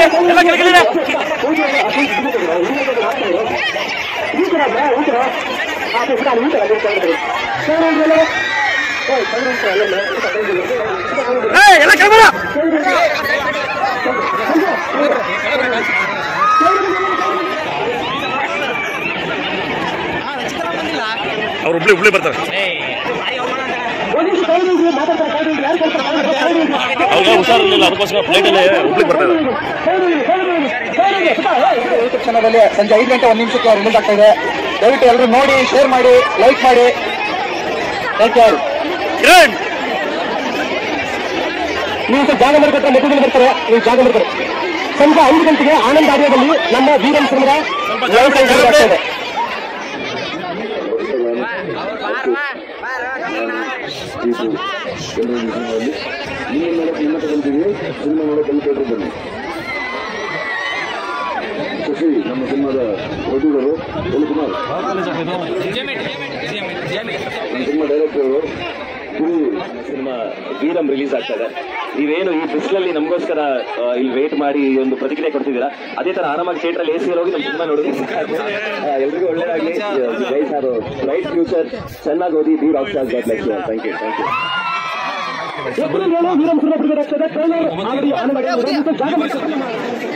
ಎಲ್ಲ ಕೆಳಗಿಳಿರಿ ಏ ಎಲ್ಲ ಕೆಳಗರ ಅವ್ರು ಹುಬ್ಳಿ ಹುಬ್ಳಿ ಬರ್ತಾರೆ ಅವ್ರಿಗೆ ಹುಷಾರಿರ್ಲಿಲ್ಲ ಅದಕ್ಕೋಸ್ಕರ ಫ್ಲೈಟಲ್ಲಿ ಹುಬ್ಳಿಗೆ ಬರ್ತಾರೆ ಯೂಟ್ಯೂಬ್ ಚಾನಲಲ್ಲಿ ಸಂಜೆ ಐದು ಗಂಟೆ ಒಂದು ನಿಮಿಷಕ್ಕೆ ರಿಲೀಸ್ ಆಗ್ತಾ ಇದೆ ದಯವಿಟ್ಟು ಎಲ್ಲರೂ ನೋಡಿ ಶೇರ್ ಮಾಡಿ ಲೈಕ್ ಮಾಡಿ ಥ್ಯಾಂಕ್ ಯು ಕಿರಣ್ ನೀವು ಸ್ವಲ್ಪ ಜಾಗ ಮಾಡ್ಕೊಟ್ರೆ ಮಕ್ಕಳು ಬರ್ತಾರೆ ನೀವು ಜಾಗ ಮಾಡ್ತಾರೆ ಸಂಜೆ ಐದು ಗಂಟೆಗೆ ಆನಂದ್ ಆಡಿಯೋದಲ್ಲಿ ನಮ್ಮ ವೀರಂ ಚಂದ್ರ ಲೈವ್ ಸೆಂಟರ್ ಆಗ್ತಾ ಇದೆ ಶಶಿ ನಮ್ಮ ಸಿನಿಮಾದ ಪ್ರೊಡ್ಯೂಸರು ಕುಮಾರ್ ನಮ್ಮ cinema director cinema Veeram release ಆಗ್ತಾ ಇದೆ ನೀವೇನು ಈ ಬಿಸಿಲಲ್ಲಿ ನಮಗೋಸ್ಕರ ಆ, ಇಲ್ಲಿ ವೇಟ್ ಮಾಡಿ ಈ ಒಂದು ಪ್ರತಿಕ್ರಿಯೆ ಕೊಡ್ತಿದ್ದೀರಾ ಅದೇ ತರ ಆರಾಮಾಗಿ ಥಿಯೇಟರ್ ಅಲ್ಲಿ ಎಸಿ ಹೋಗಿ ನಮ್ಮ ಸಿನಿಮಾ ನೋಡಿದ್ರೆ ಸಾಕು. ಆ, ಎಲ್ರಿಗೂ ಒಳ್ಳೇದಾಗ್ಲಿ ಗೈಸ್ ಆರು ಬ್ರೈಟ್ ಫ್ಯೂಚರ್ ಚೆನ್ನಾಗಿ ಓದಿ be rock star got like thank you thank you April ಏಳು ವೀರಂ ಚಂದ್ರ ಬಿಡುಗಡೆ ಆಗ್ತಾ ಇದೆ ಟ್ರೈಲರ್ ಆಲ್ರೆಡಿ ಆನಂದ್ ಆಡಿಯೋ ಇದೆ. ಜಾಗ ಮಾಡ್ಕೊಟ್ರೆ ನಮ್ಮ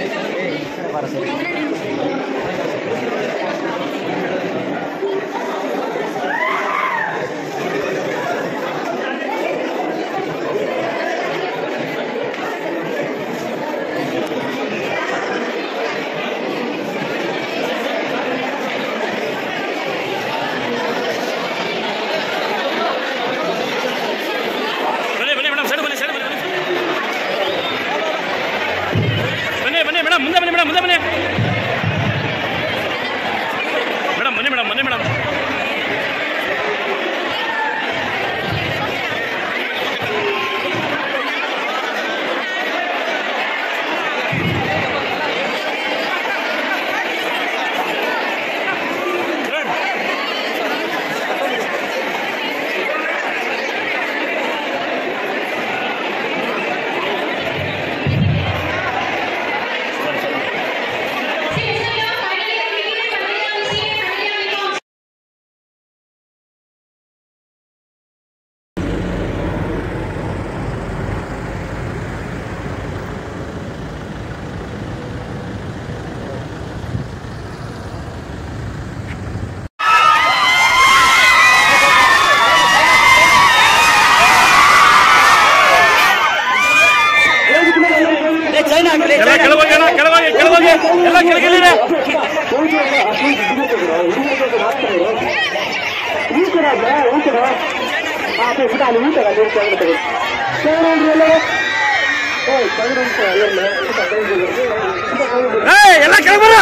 ಬನ್ನಿ ಬನ್ನಿ ಮೇಡಮ್ ಸೈಡ್ ಬನ್ನಿ ಸೈಡ್ ಬನ್ನಿ ಬನ್ನಿ ಬನ್ನಿ ಮೇಡಮ್ ಮುಂದೆ ಬನ್ನಿ ಮೇಡಮ್ ಮುಂದೆ ಬನ್ನಿ ಮೇಡಮ್ ಬನ್ನಿ ಮೇಡಮ್ ಬನ್ನಿ ಮೇಡಮ್ ಎಲ್ಲ ಕೆಳಗೋಗಿ ಅಣ್ಣ ಕೆಳಗೋಗಿ ಕೆಳಗೋಗಿ ಎಲ್ಲ ಕೆಳಗಿಳಿರಿ ಏ ಎಲ್ಲ ಕೆಳಗರ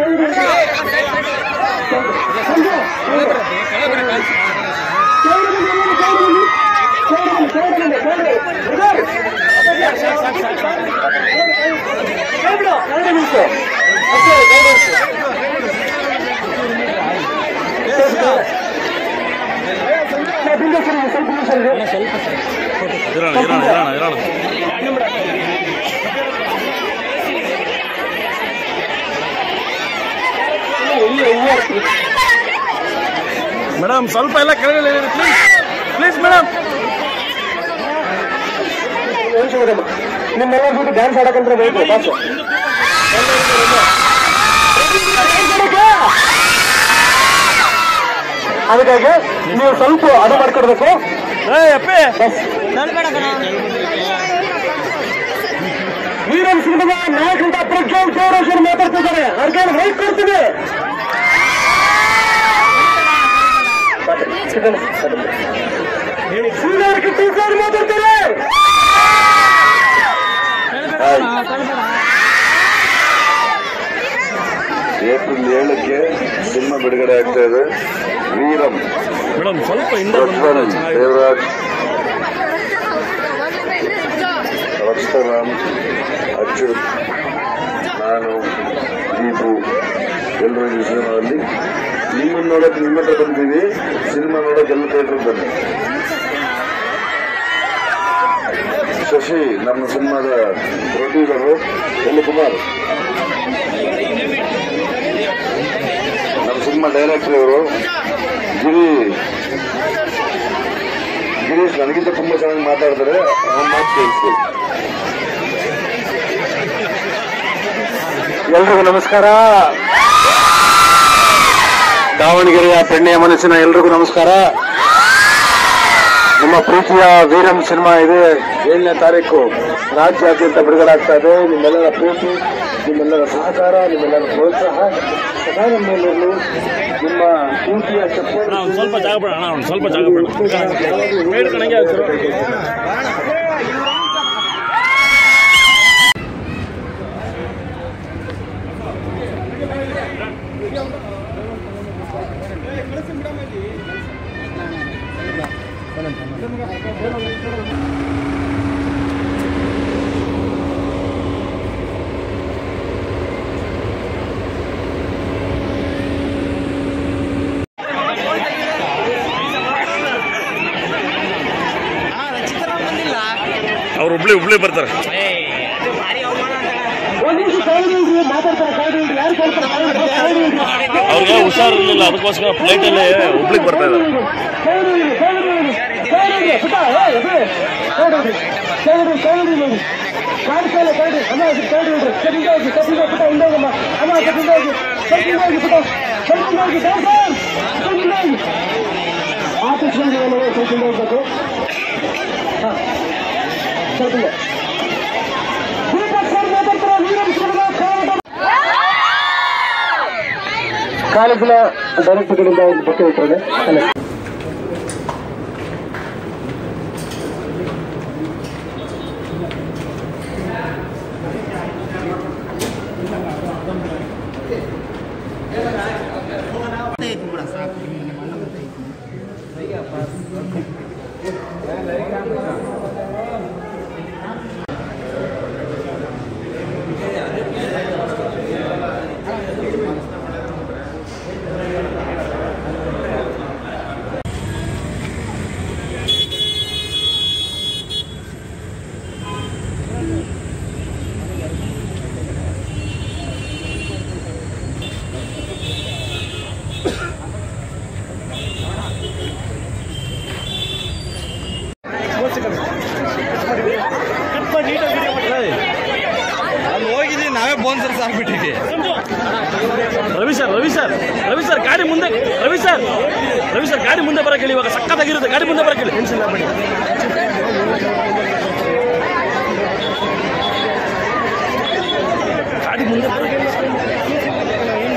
ಇರೋಣ ಇರೋಣ ಇರೋಣ ಇರೋಣ ಮೇಡಮ್ ಸ್ವಲ್ಪ ಎಲ್ಲ ಕೆಳಗಡೆ ಪ್ಲೀಸ್ ಪ್ಲೀಸ್ ಮೇಡಮ್ ನಿಮ್ಮೆಲ್ಲ ಜೊತೆ ಡ್ಯಾನ್ಸ್ ಆಡಕಂದ್ರೆ ಬೇಕು ಬಾಸು ಅದಕ್ಕಾಗಿ ನೀವು ಸ್ವಲ್ಪ ಅದು ಮಾಡ್ಕೊಡ್ಬೇಕು ಏ ಅಪ್ಪಿ ವೀರನ್ ಸಿನಿಮಾದ ನಾಯಕಂತ ಪ್ರಜ್ವಲ್ ಚೌಡೇಶ್ವರ್ ಮಾತಾಡ್ತಿದ್ದಾರೆ ಅವ್ರಿಗೆ ರೈಟ್ ಕೊಡ್ತೀವಿ ಶ್ರೀನಗರಕ್ಕೆ ಟೀಚರ್ ಮಾತಾಡ್ತಾರೆ ಏಪ್ರಿಲ್ ಏಳಕ್ಕೆ ಸಿನಿಮಾ ಬಿಡುಗಡೆ ಆಗ್ತಾ ಇದೆ ವೀರಂ ಮೇಡಮ್ ಸ್ವಲ್ಪ ಹಿಂದೆ ಪ್ರಜ್ವಲ್ ಬಂದ್ರೆ ಚೆನ್ನಾಗಿ ದೇವರಾಜ್ ರಕ್ಷರಾಮ್ ಅಚ್ಯುತ್ ನಾನು ದೀಪು ಎಲ್ಲರೂ ಈ ಸಿನಿಮಾದಲ್ಲಿ ನಿಮ್ಮನ್ನು ನೋಡಕ್ಕೆ ನಿಮ್ಮ ಹತ್ರ ಬಂದೀವಿ ಸಿನಿಮಾ ನೋಡಕ್ಕೆ ಎಲ್ಲ ಥಿಯೇಟರ್ ಬನ್ನಿ ಶಶಿ ನಮ್ಮ ಸಿನಿಮಾದ ಪ್ರೊಡ್ಯೂಸರು ಎಲ್ಲಿ ಕುಮಾರ್ ನಮ್ಮ ಸಿನಿಮಾ ಡೈರೆಕ್ಟರ್ ಇವರು ಗಿರಿ ಗಿರೀಶ್ ನನಗಿಂತ ತುಂಬಾ ಚೆನ್ನಾಗಿ ಮಾತಾಡ್ತಾರೆ ಅವ್ನ ಮಾತು ಕೇಳಿಸ್ತೀವಿ ಎಲ್ರಿಗೂ ನಮಸ್ಕಾರ ದಾವಣಗೆರೆಯ ಪೆಣ್ಣೆಯ ಮನಸ್ಸಿನ ಎಲ್ರಿಗೂ ನಮಸ್ಕಾರ ನಿಮ್ಮ ಪ್ರೀತಿಯ ವೀರಂ ಸಿನಿಮಾ ಇದೆ ಏಳನೇ ತಾರೀಕು ರಾಜ್ಯಾದ್ಯಂತ ಬಿಡುಗಡೆ ಆಗ್ತಾ ಇದೆ ನಿಮ್ಮೆಲ್ಲರ ಪ್ರೀತಿ ನಿಮ್ಮೆಲ್ಲರ ಸಹಕಾರ ನಿಮ್ಮೆಲ್ಲರ ಪ್ರೋತ್ಸಾಹ ಸದಾ ನಮ್ಮ ಮೇಲಿರಲಿ ನಿಮ್ಮ ಪ್ರೀತಿಯ ಅಣ್ಣ ಒಂದು ಸ್ವಲ್ಪ ಜಾಗ ಬಿಡ ಅಣ್ಣ ಒಂದು ಸ್ವಲ್ಪ ಜಾಗ ಬಿಡ ಬೇಡ್ಕೊಂಡಂಗೆ ಆಗ್ತಿರೋ ಅವ್ರು ಹುಬ್ಳಿ ಹುಬ್ಳಿ ಬರ್ತಾರೆ ಅವ್ರಿಗೆ ಹುಷಾರಿರ್ಲಿಲ್ಲ ಅದಕ್ಕೋಸ್ಕರ ಫ್ಲೈಟಲ್ಲಿ ಹುಬ್ಳಿಗೆ ಬರ್ತಾ ಇದ್ದಾರೆ ಕಾಲೇಜಿನ ಡೈರೆಕ್ಟರ್ಗಳಿಂದ ಒಂದು ಬುಕ್ ಇಟ್ಟರೆ ಅಲ್ಲಿ ಹೋಗಿದ್ದೀವಿ ನಾವೇ ಬೋನ್ಸರ್ಸ್ ಆಗ್ಬಿಟ್ಟಿದ್ವಿ Ravi sir Ravi sir Ravi sir ಗಾಡಿ ಮುಂದೆ ರವಿ ಸರ್ ರವಿ ಸರ್ ಗಾಡಿ ಮುಂದೆ ಬರಕ್ಕೆ ಹೇಳಿ ಇವಾಗ ಸಕ್ಕತ್ತಾಗಿರುತ್ತೆ ಗಾಡಿ ಮುಂದೆ ಬರಕ್ಕೆ ಹೇಳಿ ಟೆನ್ಷನ್ ಬೇಡಿ ಗಾಡಿ ಮುಂದೆ ಬರಕ್ಕೆ ಹೇಳಿ.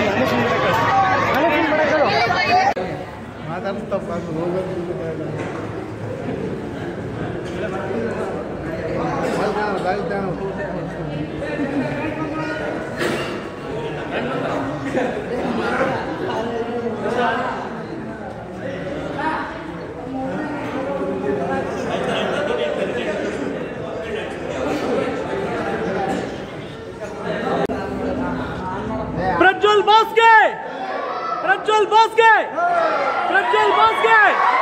ಪ್ರಜ್ವಲ್ ಬಾಸ್ಗೆ ಪ್ರಜ್ವಲ್ ಬಾಸ್ಗೆ ಪ್ರಜ್ವಲ್ ಬಾಸ್ಗೆ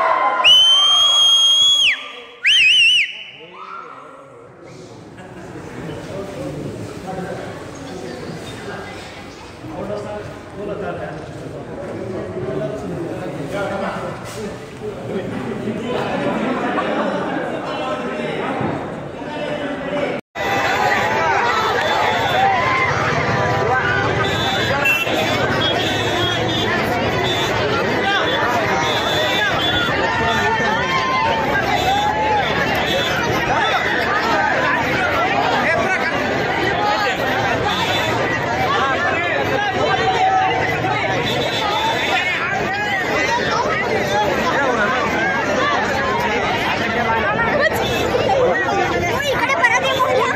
ಈ ಕಡೆ ಬರೋದೇ ಮುಗಿಲ್ಲ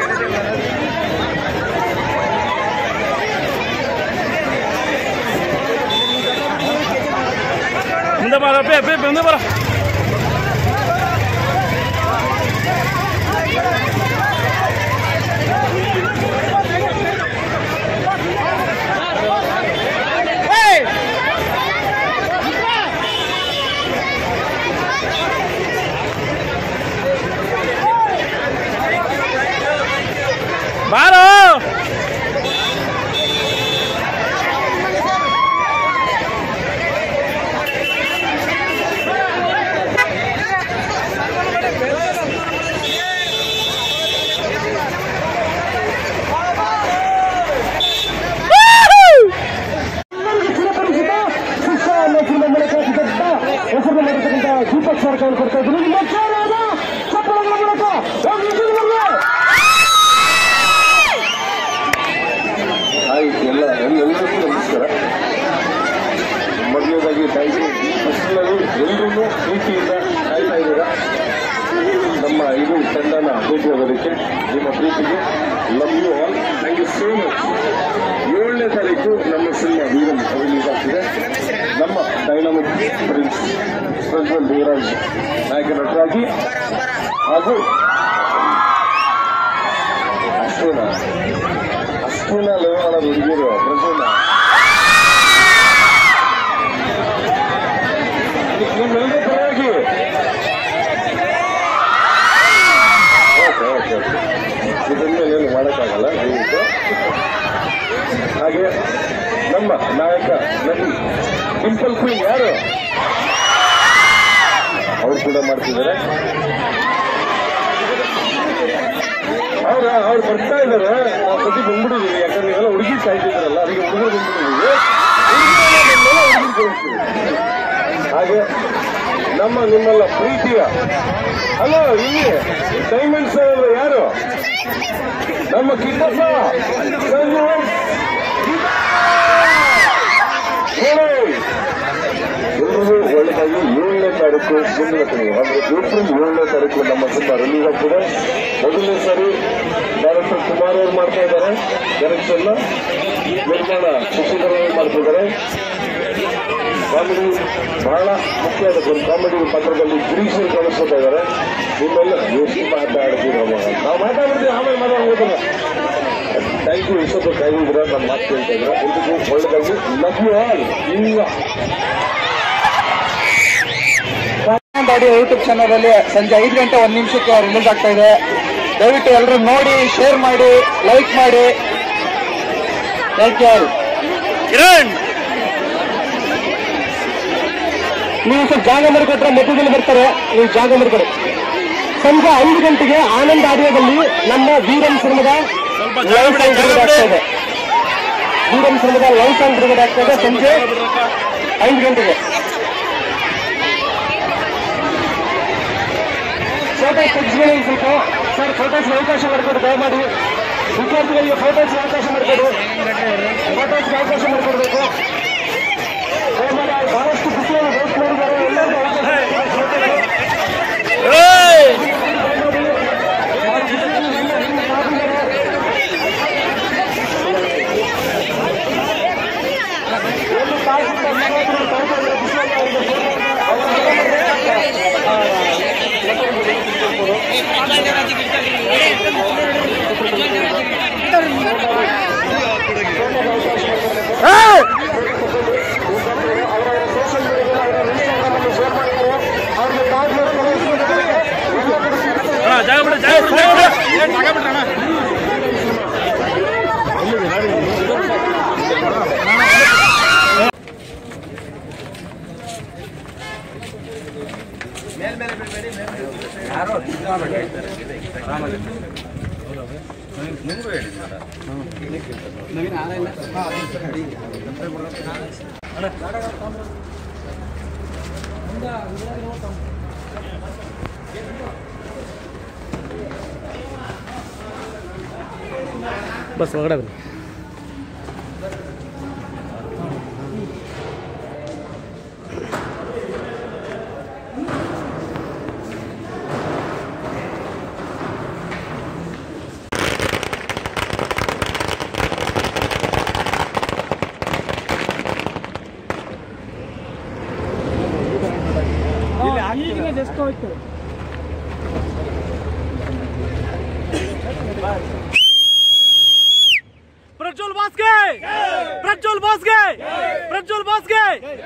ಮುಂದೆ ಬರ ಬೇ ಬೇ ಮುಂದೆ ಬರ ಮಾಡೋದಕ್ಕೆ ನಿಮ್ಮ ಪ್ರೀತಿಗೆ love you all thank you so much ಏಳನೇ ತಾರೀಕು ನಮ್ಮ ಸಿನಿಮಾ ವೀರನ್ ರಿಲೀಸ್ ಆಗ್ತಿದೆ ನಮ್ಮ ಡೈನಾಮಿಕ್ ಪ್ರಿನ್ಸ್ ಪ್ರಜ್ವಲ್ ದೇವರಾಜ್ ನಾಯಕ ನಟರಾಗಿ ಹಾಗೂ ಅಷ್ಟೇನ ಅಷ್ಟೇನ ಲವ್ ಮಾಡೋದು ಹುಡುಗಿರು ಪ್ರಜ್ವಲ್ ನಿಮ್ಮೆಲ್ಲರ ಪರವಾಗಿ ಓಕೆ ಓಕೆ ಓಕೆ ಇದನ್ನ ಏನು ಮಾಡೋಕ್ಕಾಗಲ್ಲ ದಯವಿಟ್ಟು ಹಾಗೆ ನಮ್ಮ ನಾಯಕ ನಟಿ ಡಿಂಪಲ್ ಕ್ವೀನ್ ಯಾರು ಅವ್ರು ಕೂಡ ಮಾಡ್ತಿದ್ದಾರೆ ಅವ್ರ ಅವ್ರು ಬರ್ತಾ ಇದ್ದಾರೆ ನಾವು ಸತಿ ಬಂದ್ಬಿಟ್ಟಿದೀವಿ ಯಾಕಂದ್ರೆ ನೀವೆಲ್ಲ ಹುಡುಗಿ ಸಾಯ್ತಿದ್ರಲ್ಲ ಅದಕ್ಕೆ ಹುಡುಗರು ಬಂದ್ಬಿಟ್ಟಿದೀವಿ ಹುಡುಗಿ ಕಳಿಸ್ತೀವಿ ಹಾಗೆ ನಮ್ಮ ನಿಮ್ಮೆಲ್ಲ ಪ್ರೀತಿಯ ಹಲೋ ಇಲ್ಲಿ ಡೈಮಂಡ್ಸ್ ಅಂದ್ರೆ ಯಾರು ನಮ್ಮ ಕಿಟ್ಟಪ್ಪ ಸಂಜು ಹೇಳಿ ಎಲ್ಲರೂ ಒಳ್ಳೆದಾಗಿ ಏಳನೇ ತಾರೀಕು ಮುಂದಿನ ತಿಂಗಳು ಅಂದ್ರೆ ಏಪ್ರಿಲ್ ಏಳನೇ ತಾರೀಕು ನಮ್ಮ ಸಿನಿಮಾ ರಿಲೀಸ್ ಆಗ್ತಿದೆ ಮೊದಲನೇ ಸಾರಿ ಡೈರೆಕ್ಟರ್ ಕುಮಾರ್ ಅವರು ಮಾಡ್ತಾ ಇದ್ದಾರೆ ಡೈರೆಕ್ಷನ್ ನಿರ್ಮಾಣ ಶಶಿಧರ್ ಅವರು ಮಾಡ್ತಿದ್ದಾರೆ ಕಾಮಿಡಿ ಬಹಳ ಮುಖ್ಯವಾದ ಒಂದು ಕಾಮಿಡಿ ಪಾತ್ರದಲ್ಲಿ ಗಿರೀಶ್ ಅವರು ಕಾಣಿಸ್ಕೊತಾ ಇದ್ದಾರೆ ನಿಮ್ಮೆಲ್ಲ ಎಷ್ಟು ಮಾತಾಡ್ತೀರ ನಾವು ಮಾತಾಡ್ತೀವಿ ಆಮೇಲೆ ಮಾತಾಡ್ಬೋದಲ್ಲ ಥ್ಯಾಂಕ್ ಯು ಇಷ್ಟೊತ್ತು ಕಾಯ್ದಿದ್ರ ನಮ್ಮ ಮಾತು ಕೇಳ್ತಾ ಇದ್ರ ಎಲ್ರಿಗೂ ಒಳ್ಳೆದಾಗಿ ಲವ್ ಯು ಆಲ್ ಇಲ್ಲ ಆಡಿಯೋ ಯೂಟ್ಯೂಬ್ ಚಾನಲ್ ಅಲ್ಲಿ ಸಂಜೆ ಐದು ಗಂಟೆ ಒಂದ್ ನಿಮಿಷಕ್ಕೆ ರಿಲೀಸ್ ಆಗ್ತಾ ಇದೆ ದಯವಿಟ್ಟು ಎಲ್ಲರೂ ನೋಡಿ ಶೇರ್ ಮಾಡಿ ಲೈಕ್ ಮಾಡಿ ಥ್ಯಾಂಕ್ ಯು ಆಲ್ ಕಿರಣ್ ನೀವು ಸ್ವಲ್ಪ ಜಾಗ ಮಾಡಿಕೊಟ್ರೆ ಮಧ್ಯದಲ್ಲಿ ಬರ್ತಾರೆ ನೀವು ಜಾಗ ಮಾಡಿಕೊಡಿ ಸಂಜೆ ಐದು ಗಂಟೆಗೆ ಆನಂದ್ ಆಡಿಯೋದಲ್ಲಿ ನಮ್ಮ ವೀರಂ ಸಿನಿಮಾದ ಸ್ವಲ್ಪ ಲೈವ್ ಜಾಗ ಬಿಡಿ, ಸಾಂಗ್ ಜಾಗ ಬಿಡುಗಡೆ ಬಿಡಿ. ಆಗ್ತಾ ಇದೆ ವೀರಂ ಸಿನಿಮಾದ ಲೈವ್ ಸಾಂಗ್ ಬಿಡುಗಡೆ ಆಗ್ತಾ ಇದೆ ಸಂಜೆ ಐದು ಗಂಟೆಗೆ ಫೋಟೋಸ್ ತೆಗೆಸ್ಕೊಳ್ಳಿ ಸ್ವಲ್ಪ ಸರ್ ಫೋಟೋಸ್ ಅವಕಾಶ ಮಾಡಿಕೊಡಿ ದಯಮಾಡಿ ವಿದ್ಯಾರ್ಥಿಗಳಿಗೆ ಫೋಟೋಸ್ ಅವಕಾಶ ಮಾಡಿಕೊಡಿ ಫೋಟೋಸ್ಗೆ ಅವಕಾಶ ಮಾಡಿಕೊಡ್ಬೇಕು ದಯಮಾಡಿ ಬಹಳಷ್ಟು ಖುಷಿಯನ್ನು ವೇಸ್ಟ್ ಮಾಡಿದ್ದಾರೆ ಎಲ್ಲರಿಗೂ ಅವಕಾಶ ಮಾಡಿಕೊಡಿ. ಏಯ್! ಎಲ್ಲಿ ಕಾಲ್ಸಿಂದ ಮನೆಯವರು ಕಳ್ಕೊಂಡ್ರೆ ಖುಷಿಯಾಗಿ ಅವ್ರಿಗೆ ಏಯ್! ಅವ್ರಿಗೆ ಕಾರ್ಡ್ ಮಾಡ್ತಾರೆ ಅಣ್ಣ, ಜಾಗ ಬಿಡಿ ಜಾಗ ಬಿಡಿ ಜಾಗ ಬಿಡಿ ಬಸ್ ಒಳಗಡೆ ಬನ್ನಿ ಪ್ರಜ್ವಲ್ ಬಾಸ್ಗೆ ಪ್ರಜ್ವಲ್ ಬಾಸ್ಗೆ ಪ್ರಜ್ವಲ್ ಬಾಸ್ಗೆ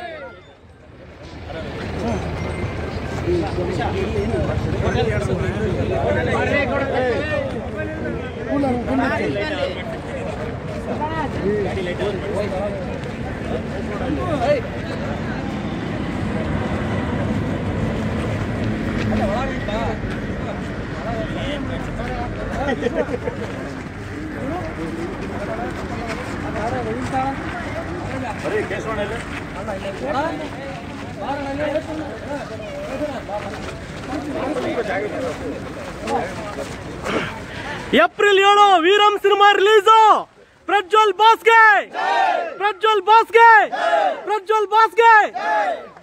ಏಪ್ರಿಲ್ ಏಳು ವೀರಂ ಸಿನಿಮಾ ರಿಲೀಸು ಪ್ರಜ್ವಲ್ ಬಾಸ್ಗೆ ಪ್ರಜ್ವಲ್ ಬಾಸ್ಗೆ ಪ್ರಜ್ವಲ್ ಬಾಸ್ಗೆ